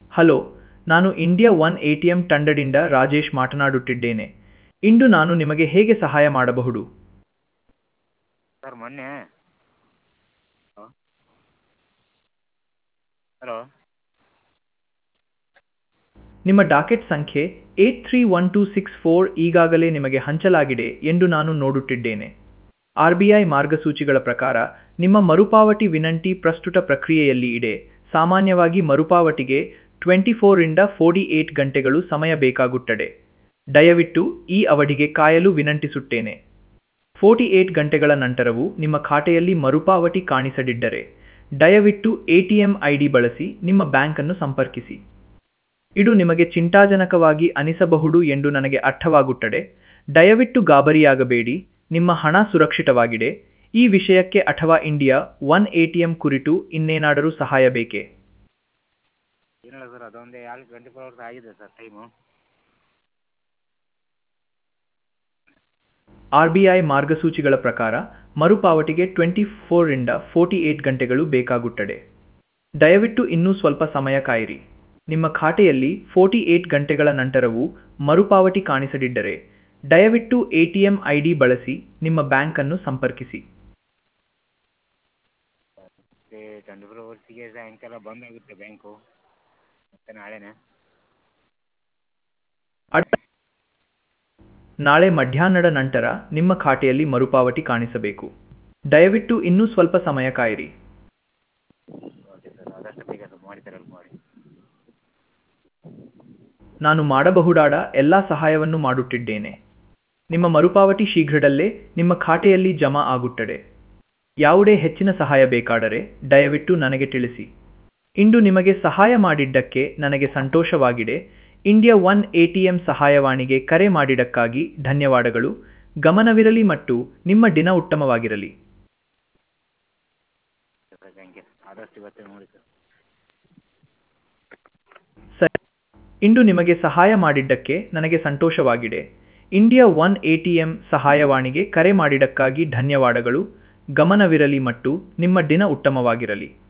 hello ನಾನು India one A T M ತಂಡದಿಂದ ರಾಜೇಶ್ ಮಾತನಾಡುತ್ತಿದ್ದೇನೆ ಇಂದು ನಾನು ನಿಮಗೆ ಹೇಗೆ ಸಹಾಯ ಮಾಡಬಹುದು ಸರ್ ಮೊನ್ನೆ ಹಲೋ ನಿಮ್ಮ ಡಾಕೆಟ್ ಸಂಖ್ಯೆ eight three one two six four ಈಗಾಗಲೇ ನಿಮಗೆ ಹಂಚಲಾಗಿದೆ ಎಂದು ನಾನು ನೋಡುತ್ತಿದ್ದೇನೆ ಆರ್ ಬಿ ಐ ಮಾರ್ಗಸೂಚಿಗಳ ಪ್ರಕಾರ ನಿಮ್ಮ ಮರುಪಾವತಿ ವಿನಂತಿ ಪ್ರಸ್ತುತ ಪ್ರಕ್ರಿಯೆಯಲ್ಲಿ ಇದೆ ಸಾಮಾನ್ಯವಾಗಿ ಮರುಪಾವತಿಗೆ ಟ್ವೆಂಟಿ ಫೋರಿಂದ ಫೋರ್ಟಿ ಏಟ್ ಗಂಟೆಗಳು ಸಮಯ ಬೇಕಾಗುತ್ತದೆ ದಯವಿಟ್ಟು ಈ ಅವಧಿಗೆ ಕಾಯಲು ವಿನಂತಿಸುತ್ತೇನೆ ಫೋರ್ಟಿ ಏಟ್ ಗಂಟೆಗಳ ನಂತರವೂ ನಿಮ್ಮ ಖಾತೆಯಲ್ಲಿ ಮರುಪಾವತಿ ಕಾಣಿಸದಿದ್ದರೆ ದಯವಿಟ್ಟು A T M I D ಬಳಸಿ ನಿಮ್ಮ ಬ್ಯಾಂಕನ್ನು ಸಂಪರ್ಕಿಸಿ ಇದು ನಿಮಗೆ ಚಿಂತಾಜನಕವಾಗಿ ಅನಿಸಬಹುದು ಎಂದು ನನಗೆ ಅರ್ಥವಾಗುತ್ತದೆ ದಯವಿಟ್ಟು ಗಾಬರಿಯಾಗಬೇಡಿ ನಿಮ್ಮ ಹಣ ಸುರಕ್ಷಿತವಾಗಿದೆ ಈ ವಿಷಯಕ್ಕೆ ಅಥವಾ India one A T M ಕುರಿತು ಇನ್ನೇನಾದರೂ ಸಹಾಯ ಬೇಕೇ ಏನಿಲ್ಲ ಸರ್ ಅದೊಂದೇ ಅಲ್ಲಿ ಟ್ವೆಂಟಿ ಫೋರ್ ಅವರ್ಸ್ ಆಗಿದೆ sir time R B I ಮಾರ್ಗಸೂಚಿಗಳ ಪ್ರಕಾರ ಮರುಪಾವತಿಗೆ ಟ್ವೆಂಟಿ ಫೋರಿಂದ ಫೋರ್ಟಿ ಏಟ್ ಗಂಟೆಗಳು ಬೇಕಾಗುತ್ತದೆ ದಯವಿಟ್ಟು ಇನ್ನೂ ಸ್ವಲ್ಪ ಸಮಯ ಕಾಯಿರಿ ನಿಮ್ಮ ಖಾತೆಯಲ್ಲಿ ಫೋರ್ಟಿ ಏಟ್ ಗಂಟೆಗಳ ನಂತರವೂ ಮರುಪಾವತಿ ಕಾಣಿಸದಿದ್ದರೆ ದಯವಿಟ್ಟು A T M I D ಬಳಸಿ ನಿಮ್ಮ ಬ್ಯಾಂಕನ್ನು ಸಂಪರ್ಕಿಸಿ ಮತ್ತೆ ಟ್ವೆಂಟಿ ಫೋರ್ ಅವರ್ಸಿಗೆ ಸಾಯಂಕಾಲ ಬಂದ್ ಆಗುತ್ತೆ ಬ್ಯಾಂಕು ಮತ್ತೆ ನಾಳೆನೇ ಅಡ್- ನಾಳೆ ಮಧ್ಯಾಹ್ನದ ನಂತರ ನಿಮ್ಮ ಖಾತೆಯಲ್ಲಿ ಮರುಪಾವತಿ ಕಾಣಿಸಬೇಕು ದಯವಿಟ್ಟು ಇನ್ನೂ ಸ್ವಲ್ಪ ಸಮಯ ಕಾಯಿರಿ ಓಕೆ ಸರ್ ಆದಷ್ಟು ಬೇಗ ಸ್ವಲ್ಪ ಮಾಡಿ ಸರ್ ಹೆಲ್ಪ್ ಮಾಡಿ ನಾನು ಮಾಡಬಹುದಾದ ಎಲ್ಲ ಸಹಾಯವನ್ನು ಮಾಡುತ್ತಿದ್ದೇನೆ ನಿಮ್ಮ ಮರುಪಾವತಿ ಶೀಘ್ರದಲ್ಲೇ ನಿಮ್ಮ ಖಾತೆಯಲ್ಲಿ ಜಮಾ ಆಗುತ್ತದೆ ಯಾವುದೇ ಹೆಚ್ಚಿನ ಸಹಾಯ ಬೇಕಾದರೆ ದಯವಿಟ್ಟು ನನಗೆ ತಿಳಿಸಿ ಇಂದು ನಿಮಗೆ ಸಹಾಯ ಮಾಡಿದ್ದಕ್ಕೆ ನನಗೆ ಸಂತೋಷವಾಗಿದೆ India one A T M ಸಹಾಯವಾಣಿಗೆ ಕರೆ ಮಾಡಿದ್ದಕ್ಕಾಗಿ ಧನ್ಯವಾದಗಳು ಗಮನವಿರಲಿ ಮತ್ತು ನಿಮ್ಮ ದಿನ ಉತ್ತಮವಾಗಿರಲಿ ಸರ್ ಥ್ಯಾಂಕ್ ಯು ಆದಷ್ಟು ಇವತ್ತೇ ನೋಡಿ ಸರ್ ಸರಿ ಇಂದು ನಿಮಗೆ ಸಹಾಯ ಮಾಡಿದ್ದಕ್ಕೆ ನನಗೆ ಸಂತೋಷವಾಗಿದೆ India one A T M ಸಹಾಯವಾಣಿಗೆ ಕರೆ ಮಾಡಿದ್ದಕ್ಕಾಗಿ ಧನ್ಯವಾದಗಳು ಗಮನವಿರಲಿ ಮತ್ತು ನಿಮ್ಮ ದಿನ ಉತ್ತಮವಾಗಿರಲಿ